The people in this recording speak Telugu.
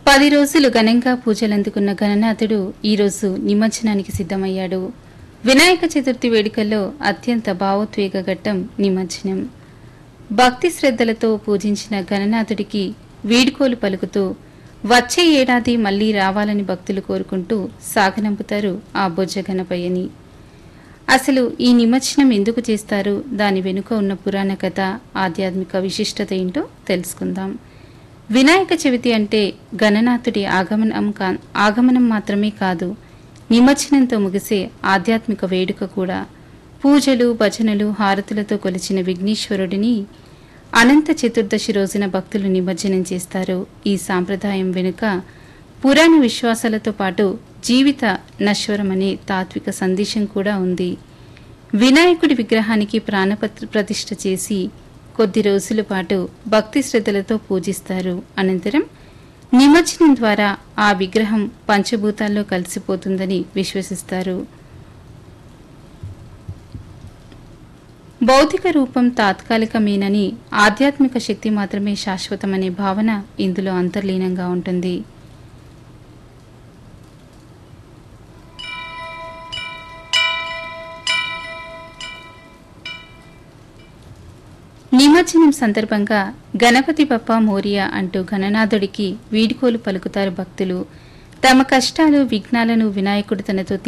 పది రోజులు ఘనంగా పూజలందుకున్న గణనాథుడు ఈరోజు నిమజ్జనానికి సిద్ధమయ్యాడు వినాయక చతుర్థి వేడుకల్లో అత్యంత భావోద్వేగ ఘట్టం నిమజ్జనం భక్తి శ్రద్ధలతో పూజించిన గణనాథుడికి వీడ్కోలు పలుకుతూ వచ్చే ఏడాది మళ్లీ రావాలని భక్తులు కోరుకుంటూ సాగనంపుతారు ఆ బొజ్జ గణపయ్యని అసలు ఈ నిమజ్జనం ఎందుకు చేస్తారు దాని వెనుక ఉన్న పురాణ కథ ఆధ్యాత్మిక విశిష్టత ఏంటో తెలుసుకుందాం వినాయక చవితి అంటే గణనాథుడి ఆగమనం కా ఆగమనం మాత్రమే కాదు నిమజ్జనంతో ముగిసే ఆధ్యాత్మిక వేడుక కూడా పూజలు భజనలు హారతులతో కొలిచిన విఘ్నేశ్వరుడిని అనంత చతుర్దశి రోజున భక్తులు నిమజ్జనం చేస్తారు ఈ సాంప్రదాయం వెనుక పురాణ విశ్వాసాలతో పాటు జీవిత నశ్వరమనే తాత్విక సందేశం కూడా ఉంది వినాయకుడి విగ్రహానికి ప్రాణపత్ర ప్రతిష్ఠ చేసి కొద్ది రోజుల పాటు భక్తి శ్రద్ధలతో పూజిస్తారు అనంతరం నిమజ్జనం ద్వారా ఆ విగ్రహం పంచభూతాల్లో కలిసిపోతుందని విశ్వసిస్తారు భౌతిక రూపం తాత్కాలికమేనని ఆధ్యాత్మిక శక్తి మాత్రమే శాశ్వతమనే భావన ఇందులో అంతర్లీనంగా ఉంటుంది నిమజ్జనం సందర్భంగా గణపతి బప్ప మోరియా అంటూ గణనాథుడికి వీడ్కోలు పలుకుతారు భక్తులు తమ కష్టాలు విఘ్నాలను వినాయకుడు తనతో